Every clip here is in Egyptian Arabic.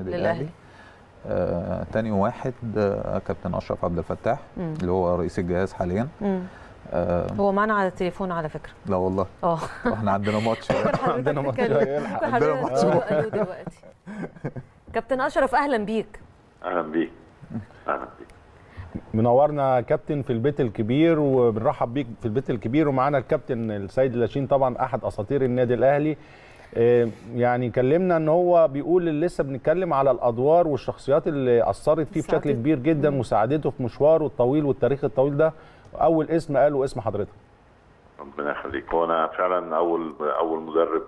النادي للأهلي. الاهلي آه تاني واحد آه كابتن اشرف عبد الفتاح مم. اللي هو رئيس الجهاز حاليا مم. آه هو معانا على التليفون على فكره لا والله اه احنا عندنا ماتش عندنا ماتش هيلحق. ممكن عندنا حضرتك ماتش. تقولوا الو دلوقتي كابتن اشرف اهلا بيك اهلا بيك اهلا بيك منورنا كابتن في البيت الكبير وبنرحب بيك في البيت الكبير ومعانا الكابتن السيد لاشين طبعا احد اساطير النادي الاهلي آه، يعني كلمنا ان هو بيقول اللي لسه بنتكلم على الادوار والشخصيات اللي اثرت فيه بشكل ساعدت. كبير جدا وساعدته في مشواره الطويل والتاريخ الطويل ده اول اسم قاله اسم حضرتك ربنا يخليك هو انا فعلا اول اول مدرب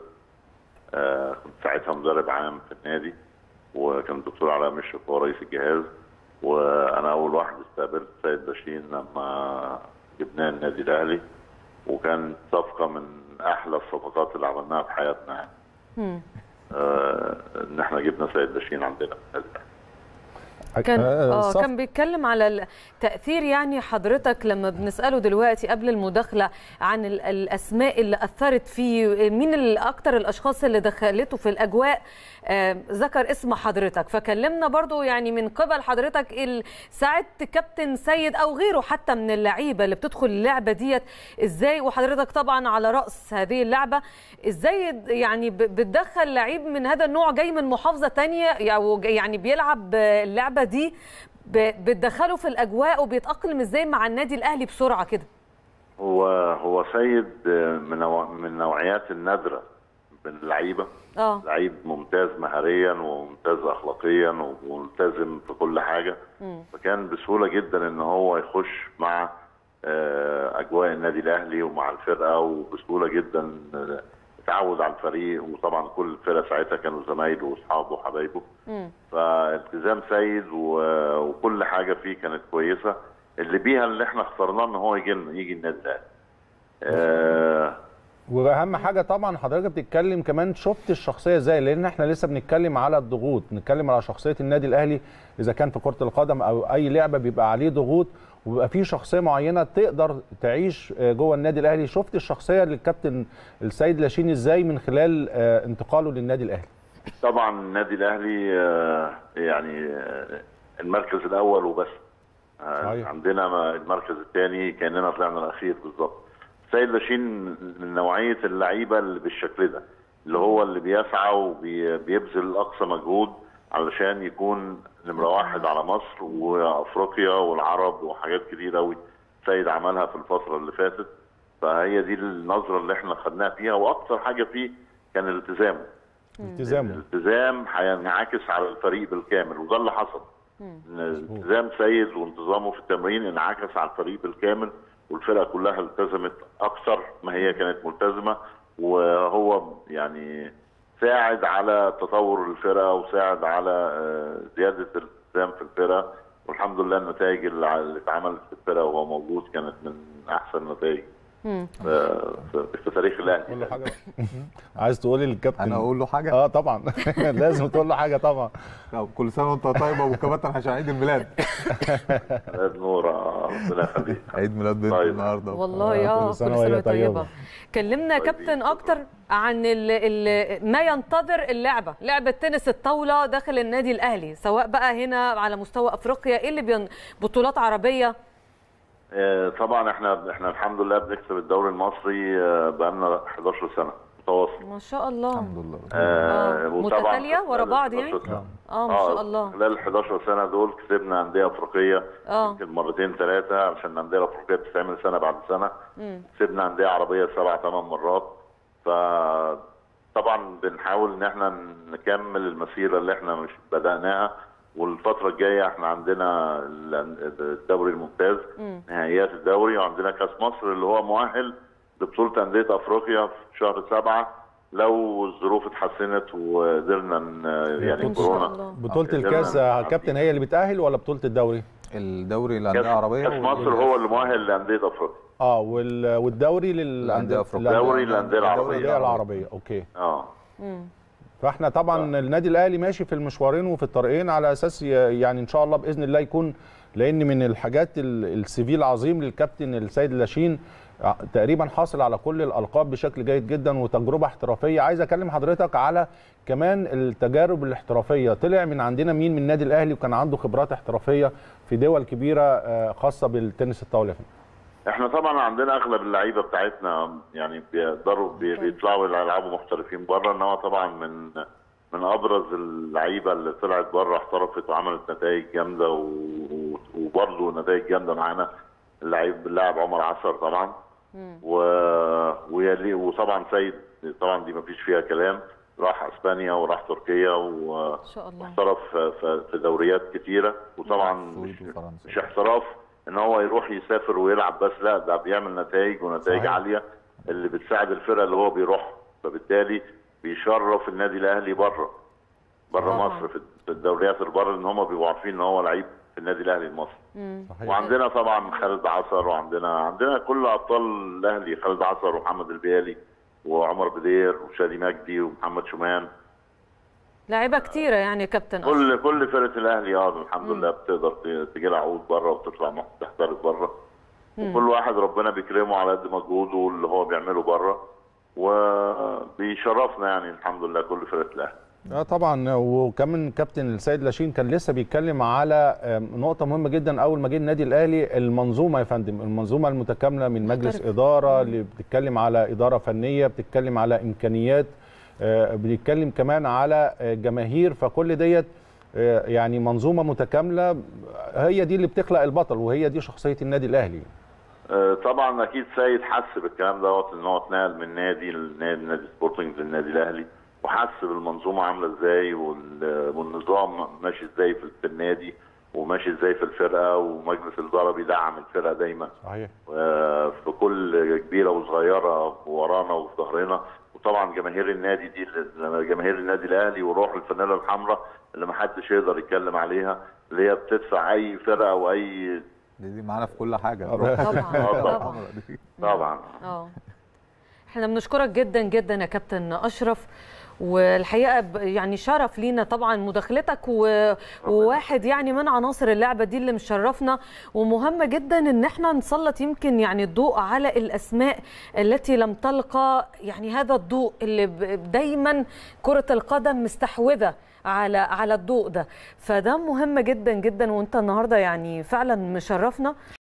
آه كنت ساعتها مدرب عام في النادي وكان الدكتور علاء مشرف هو رئيس الجهاز وانا اول واحد استقبلت السيد باشين لما جبناه النادي الاهلي وكان صفقه من احلى الصفقات اللي عملناها في حياتنا يعني. مم. آه ان احنا جبنا سيد باشين عندنا في النادي الأهلي. كان آه، اه صف- كان بيتكلم على التاثير يعني حضرتك لما بنساله دلوقتي قبل المداخله عن ال- الاسماء اللي اثرت فيه مين ال- اكتر الاشخاص اللي دخلته في الاجواء آه، ذكر اسم حضرتك فكلمنا برضو يعني من قبل حضرتك ال- ساعه كابتن سيد او غيره حتى من اللعيبه اللي بتدخل اللعبه ديت ازاي وحضرتك طبعا على راس هذه اللعبه ازاي يعني ب- بتدخل لعيب من هذا النوع جاي من محافظه تانية يعني بيلعب اللعبه دي ب- بتدخله في الاجواء وبيتاقلم ازاي مع النادي الاهلي بسرعه كده هو هو سيد آه، من نوع- من النوعيات النادره من اللعيبه اه لعيب ممتاز مهاريا وممتاز اخلاقيا وملتزم في كل حاجه مم. فكان بسهوله جدا ان هو يخش مع آه، اجواء النادي الاهلي ومع الفرقه وبسهوله جدا آه، اتعود على الفريق وطبعا كل الفرقه ساعتها كانوا زمايله واصحابه وحبايبه مم. فالتزام سيد و- وكل حاجه فيه كانت كويسه اللي بيها اللي احنا اخترناه ان هو يجي لنا- يجي النادي الاهلي آه، واهم حاجه طبعا حضرتك بتتكلم كمان شفت الشخصيه ازاي لان احنا لسه بنتكلم على الضغوط بنتكلم على شخصيه النادي الاهلي اذا كان في كره القدم او اي لعبه بيبقى عليه ضغوط وبيبقى فيه شخصيه معينه تقدر تعيش آه، جوه النادي الاهلي شفت الشخصيه للكابتن السيد لاشين ازاي من خلال آه، انتقاله للنادي الاهلي طبعا النادي الاهلي آه، يعني آه، المركز الاول وبس آه، صحيح. عندنا ما- المركز الثاني كاننا طلعنا الاخير بالظبط سيد لاشين من نوعيه اللعيبه اللي بالشكل ده اللي هو اللي بيسعى وبيبذل اقصى مجهود علشان يكون نمره واحد على مصر وافريقيا والعرب وحاجات كتير قوي سيد عملها في الفتره اللي فاتت فهي دي النظره اللي احنا خدناها فيها واكثر حاجه فيه كان الالتزام التزامه الالتزام هينعكس على الفريق بالكامل وده اللي حصل إن التزام سيد وانتظامه في التمرين انعكس على الفريق بالكامل والفرقه كلها التزمت اكثر ما هي كانت ملتزمه وهو يعني ساعد على تطور الفرقه وساعد على آه، زياده الالتزام في الفرقه والحمد لله النتائج اللي اللي اتعملت في الفرقه وهو موجود كانت من احسن النتائج مم. في, في, في تاريخ الاهلي قول له حاجه عايز تقولي للكابتن انا اقول له حاجه اه طبعا لازم تقول له حاجه طبعا طب كل سنه وانت طيب يا ابو كباتن عشان عيد الميلاد عيد نور آه، ربنا يخليك عيد ميلاد بنتي طيب. النهارده والله آه، اه كل كل سنة سنه وهي وهي طيبه طيبة. كلمنا طيبين. كابتن اكتر عن ال ال ما ينتظر اللعبه لعبه تنس الطاوله داخل النادي الاهلي سواء بقى هنا على مستوى افريقيا ايه اللي بين بطولات عربيه آه، طبعا احنا احنا الحمد لله بنكسب الدوري المصري آه، بقالنا 11 سنه متواصل ما شاء الله الحمد لله آه، آه، وطبعاً متتالية خلال ورا بعض 11 يعني؟ سنة. اه ما شاء الله خلال ال 11 سنه دول كسبنا انديه افريقيه اه يمكن مرتين ثلاثه عشان الانديه الافريقيه بتتعمل سنه بعد سنه مم. كسبنا انديه عربيه سبع ثمان مرات ف طبعا بنحاول ان احنا نكمل المسيره اللي احنا مش بداناها والفتره الجايه احنا عندنا ال- الدوري الممتاز مم. نهائيات الدوري وعندنا كاس مصر اللي هو مؤهل لبطوله انديه افريقيا في شهر سبعه لو الظروف اتحسنت وقدرنا ن- يعني إن شاء كورونا الله. بطوله قدرنا الكاس يا نعدي. كابتن هي اللي بتاهل ولا بطوله الدوري الدوري كاس الانديه العربيه كاس مصر هو اللي مؤهل لانديه افريقيا اه وال... والدوري لل الأندية أفريقيا. الدوري للانديه العربيه الانديه العربيه اوكي اه مم. فاحنا طبعا النادي الاهلي ماشي في المشوارين وفي الطريقين على اساس ي- يعني ان شاء الله باذن الله يكون لان من الحاجات ال- السي في العظيم للكابتن السيد لاشين تقريبا حاصل على كل الالقاب بشكل جيد جدا وتجربه احترافيه عايز اكلم حضرتك على كمان التجارب الاحترافيه طلع من عندنا مين من النادي الاهلي وكان عنده خبرات احترافيه في دول كبيره آه، خاصه بالتنس الطاوله يا فندم احنا طبعا عندنا اغلب اللعيبه بتاعتنا يعني بيقدروا بي- بيطلعوا يلعبوا محترفين بره انما طبعا من من ابرز اللعيبه اللي طلعت بره احترفت وعملت نتائج جامده و- و- وبرضه نتائج جامده معانا اللعيب اللاعب عمر عصر طبعا و... ويلي وطبعا سيد طبعا دي ما فيش فيها كلام راح اسبانيا وراح تركيا و... ان شاء الله واحترف في- في في دوريات كتيره وطبعا السويد مش, وفرنسا. مش احتراف ان هو يروح يسافر ويلعب بس لا ده بيعمل نتائج ونتائج صحيح. عاليه اللي بتساعد الفرقه اللي هو بيروح فبالتالي بيشرف النادي الاهلي بره بره طبعاً. مصر في في الدوريات اللي بره ان هم بيبقوا عارفين ان هو لعيب في النادي الاهلي المصري صحيح وعندنا طبعا خالد عصر وعندنا عندنا كل ابطال الاهلي خالد عصر ومحمد البيالي وعمر بدير وشادي مجدي ومحمد شومان لاعيبه كتيره يعني يا كابتن أشرف. كل كل فرقه الاهلي اه الحمد لله بتقدر ت- تجي لها عقود بره وتطلع مح- تحترف بره وكل واحد ربنا بيكرمه على قد مجهوده اللي هو بيعمله بره وبيشرفنا يعني الحمد لله كل فرقه الاهلي اه طبعا وكمان كابتن السيد لاشين كان لسه بيتكلم على آم، نقطه مهمه جدا اول ما جه النادي الاهلي المنظومه يا فندم المنظومه المتكامله من مجلس محترف. اداره اللي بتتكلم على اداره فنيه بتتكلم على امكانيات آه، بنتكلم كمان على آه، جماهير فكل ديت آه، يعني منظومه متكامله هي دي اللي بتخلق البطل وهي دي شخصيه النادي الاهلي آه، طبعا اكيد سيد حس بالكلام دوت ان هو اتنقل من نادي لنادي نادي سبورتنج للنادي الاهلي وحس بالمنظومه عامله ازاي وال- والنظام ماشي ازاي في في النادي وماشي ازاي في الفرقه ومجلس الاداره بيدعم الفرقه دايما صحيح آه، في كل كبيره وصغيره ورانا وفي ظهرنا وطبعا جماهير النادي دي اللي- جماهير النادي الاهلي وروح الفانيلا الحمراء اللي ما حدش يقدر يتكلم عليها اللي هي بتدفع اي فرقه واي دي, دي معانا في كل حاجه طبعاً. طبعا طبعا دي. طبعا اه احنا بنشكرك جدا جدا يا كابتن اشرف والحقيقه ب- يعني شرف لينا طبعا مداخلتك و... وواحد يعني من عناصر اللعبه دي اللي مشرفنا ومهم جدا ان احنا نسلط يمكن يعني الضوء على الاسماء التي لم تلقى يعني هذا الضوء اللي ب- دايما كره القدم مستحوذه على على الضوء ده فده مهم جدا جدا وانت النهارده يعني فعلا مشرفنا